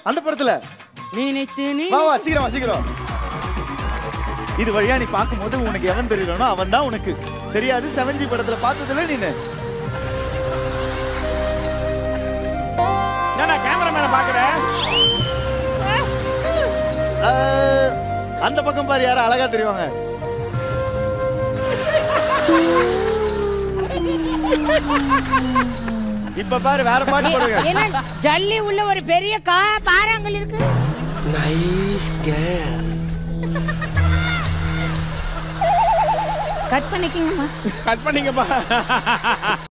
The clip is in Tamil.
அந்த படத்துல நினைத்து நீ வா வா சீக்கிரம் வா சீக்கிரம் இது வழியா நீ பார்க்கும்போது உனக்கு எவன் தெரியலனோ அவன் தான் உனக்கு தெரியாது செவன்ஜி படத்துல பார்த்ததுல நீனு என்னடா கேமராமேனை பாக்குறேன் ஆஹ், அந்த பக்கம் பாரு யாரும் அழகா தெரிவாங்க இப்ப பாரு வேற பாட்டு போடுங்க என்ன ஜல்லி உள்ள ஒரு பெரிய கா பாறாங்கல் இருக்கு கட் பண்ணிக்கிங்கம்மா கட் பண்ணிங்கப்பா